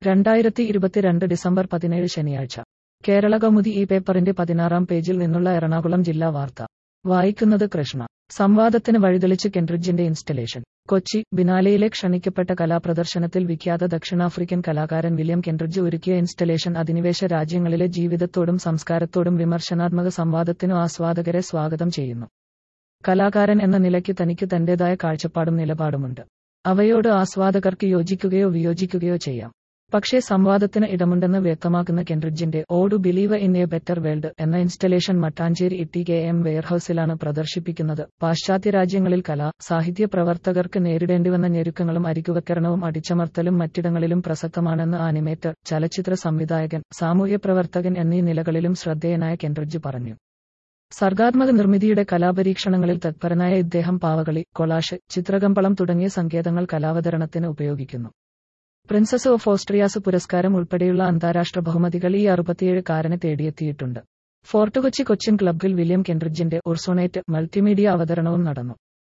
രണ്ടായിരത്തി ഇരുപത്തിരണ്ട് ഡിസംബർ പതിനേഴ് ശനിയാഴ്ച കേരള കൗമുദി ഈ പേപ്പറിന്റെ പതിനാറാം പേജിൽ നിന്നുള്ള എറണാകുളം ജില്ലാ വാർത്ത വായിക്കുന്നത് കൃഷ്ണ സംവാദത്തിന് വഴിതെളിച്ച് കെൻറിഡ്ജിന്റെ ഇൻസ്റ്റലേഷൻ കൊച്ചി ബിനാലയിലെ ക്ഷണിക്കപ്പെട്ട കലാപ്രദർശനത്തിൽ വിഖ്യാത ദക്ഷിണാഫ്രിക്കൻ കലാകാരൻ വില്യം കെൻറിഡ്ജ് ഒരുക്കിയ ഇൻസ്റ്റലേഷൻ അധിനിവേശ രാജ്യങ്ങളിലെ ജീവിതത്തോടും സംസ്കാരത്തോടും വിമർശനാത്മക സംവാദത്തിനു ആസ്വാദകരെ സ്വാഗതം ചെയ്യുന്നു കലാകാരൻ എന്ന നിലയ്ക്ക് തനിക്ക് തന്റേതായ കാഴ്ചപ്പാടും നിലപാടുമുണ്ട് അവയോട് ആസ്വാദകർക്ക് യോജിക്കുകയോ വിയോജിക്കുകയോ ചെയ്യാം പക്ഷേ സംവാദത്തിന് ഇടമുണ്ടെന്ന് വ്യക്തമാക്കുന്ന കെൻറിഡ്ജിന്റെ O to believe in a better world എന്ന installation Mattancherry Itti K M വെയർഹൌസിലാണ് പ്രദർശിപ്പിക്കുന്നത് പാശ്ചാത്യ രാജ്യങ്ങളിൽ കല സാഹിത്യ പ്രവർത്തകർക്ക് നേരിടേണ്ടിവന്ന ഞെരുക്കങ്ങളും അരികുവക്കരണവും അടിച്ചമർത്തലും മറ്റിടങ്ങളിലും പ്രസക്തമാണെന്ന് ആനിമേറ്റർ ചലച്ചിത്ര സംവിധായകൻ സാമൂഹ്യ പ്രവർത്തകൻ എന്നീ നിലകളിലും ശ്രദ്ധേയനായ കെൻറിഡ്ജ് പറഞ്ഞു സർഗാത്മക നിർമ്മിതിയുടെ കലാപരീക്ഷണങ്ങളിൽ തത്പരനായ ഇദ്ദേഹം പാവകളി കൊളാഷ് ചിത്രകമ്പളം തുടങ്ങിയ സങ്കേതങ്ങൾ കലാവതരണത്തിന് ഉപയോഗിക്കുന്നു പ്രിൻസസ് ഓഫ് ഓസ്ട്രിയാസ് പുരസ്കാരം ഉൾപ്പെടെയുള്ള അന്താരാഷ്ട്ര ബഹുമതികൾ ഈ അറുപത്തിയേഴ് കാരനെ തേടിയെത്തിയിട്ടുണ്ട് ഫോർട്ട് കൊച്ചി കൊച്ചിൻ ക്ലബ്ബിൽ വില്യം കെൻറിഡ്ജിന്റെ ഉർസോണേറ്റ് മൾട്ടിമീഡിയ അവതരണവും നടന്നു